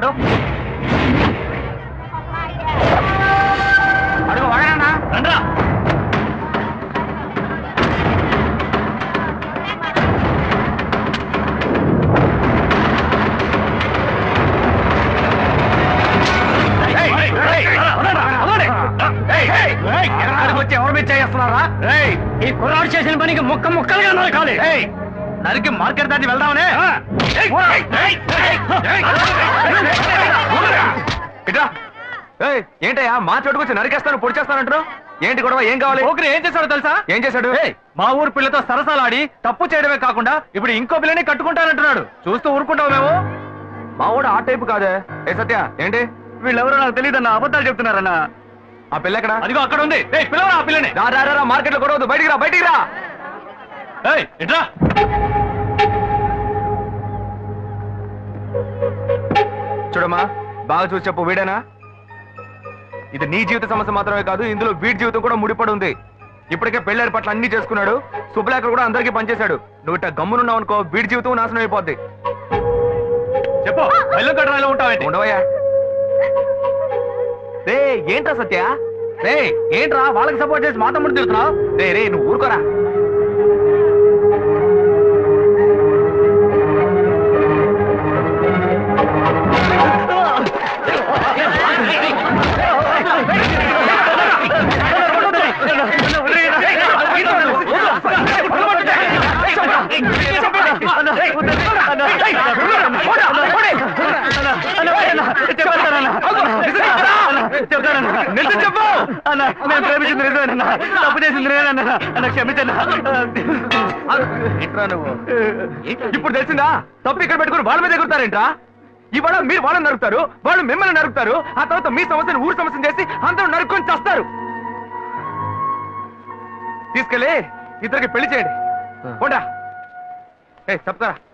వాడు అడుగు వాడనా రండ్రా వచ్చి ఎవరి మీద చేస్తున్నారా ఈ కుర్రాడు చేసిన పనికి ముక్క ముక్కలుగా నరకాలి నరికి మార్కెట్ దాటి వెళ్దామనే ఇట్రా ఏయ్, ఏంటయ్యా మా చోటుకొచ్చి నరికేస్తాను పొడి చేస్తానంటారు ఏంటి గొడవ ఏం కావాలి పోకిరి ఏం చేశాడో తెలుసా ఏం చేశాడు మా ఊరు పిల్లతో సరసాలాడి తప్పు చేయడమే కాకుండా ఇప్పుడు ఇంకో పిల్లని కట్టుకుంటానంటున్నాడు చూస్తూ ఊరుకుంటావు మేము మా వాడు ఆ టైపు కాదే ఏ సత్య ఏంటి వీళ్ళెవరో నాకు తెలియదన్న అబద్ధాలు చెప్తున్నారన్న ఆ పిల్ల ఎక్కడ అదిగో అక్కడ ఉంది ఏయ్ పిల్లవరా ఆ పిల్లని రా రా రా, రా మార్కెట్ లో గొడవద్దు బయటికి రా బయటికి రా ఏయ్ ఇట్రా చూడమ్మా బాగా చూసి చెప్పు వీడేనా ఇది నీ జీవిత సమస్య మాత్రమే కాదు ఇందులో వీడి జీవితం కూడా ముడిపడి ఉంది ఇప్పటికే పెళ్లి పట్ల అన్ని చేసుకున్నాడు శుభలేఖలు కూడా అందరికీ పనిచేశాడు నువ్వు ఇట్ట గమ్మునున్నావు అనుకో వీడి జీవితం నాశనం అయిపోద్ది చెప్పు బెల్లం కట్టరాలో ఉంటావేంటి ఉండవయ్యా రే ఏంట్రా సత్య రే ఏంట్రా వాళ్ళకి సపోర్ట్ చేసి మా తమ్ముడు తిరుగుతున్నావు రే రే నువ్వు ఊరుకోరా నిజం చెప్పు అన్న నేను ప్రేమించింది నిజమేనన్నా తప్పు చేసింది నేనన్నా అన్న క్షమించన్నా ఏంట్రా నువ్వు ఇప్పుడు తెలిసిందా తప్పు ఇక్కడ పెట్టుకుని వాళ్ళ మీద ఎగురుతారేంట్రా ఇవాళ మీరు వాళ్ళని నరుకుతారు వాళ్ళు మిమ్మల్ని నరుకుతారు ఆ తర్వాత మీ సమస్యను ఊరు సమస్యను చేసి అందరూ నరుక్కొని చేస్తారు తీసుకెళ్ళి ఇద్దరికి పెళ్లి చేయండి పోండా ఏ చెప్తారా